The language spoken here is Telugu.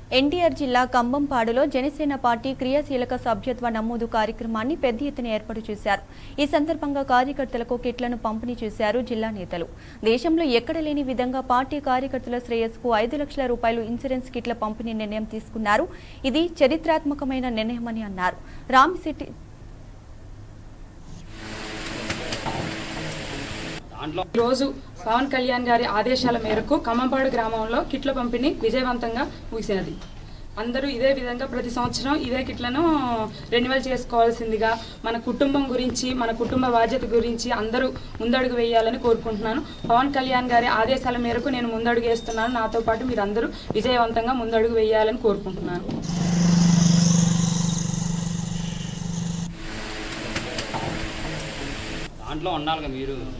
ఎన్టీఆర్ జిల్లా కంబంపాడులో జనసేన పార్టీ క్రియాశీలక సభ్యత్వ నమోదు కార్యక్రమాన్ని పెద్ద ఎత్తున ఏర్పాటు చేశారు ఈ సందర్భంగా కార్యకర్తలకు కిట్లను పంపిణీ చేశారు జిల్లా నేతలు దేశంలో ఎక్కడ లేని విధంగా పార్టీ కార్యకర్తల శ్రేయస్కు ఐదు లక్షల రూపాయలు ఇన్సూరెన్స్ కిట్ల పంపిణీ నిర్ణయం తీసుకున్నారు ఇది చరిత్రాత్మకమైన నిర్ణయమని అన్నారు రామిశెట్టి ఈరోజు పవన్ కళ్యాణ్ గారి ఆదేశాల మేరకు ఖమ్మంపాడు గ్రామంలో కిట్ల పంపిణీ విజయవంతంగా ముగిసినది అందరూ ఇదే విధంగా ప్రతి సంవత్సరం ఇదే కిట్లను రెన్యువల్ చేసుకోవాల్సిందిగా మన కుటుంబం గురించి మన కుటుంబ బాధ్యత గురించి అందరూ ముందడుగు వేయాలని కోరుకుంటున్నాను పవన్ కళ్యాణ్ గారి ఆదేశాల మేరకు నేను ముందడుగు వేస్తున్నాను నాతో పాటు మీరు అందరూ విజయవంతంగా ముందడుగు వేయాలని కోరుకుంటున్నాను దాంట్లో ఉండాలిగా మీరు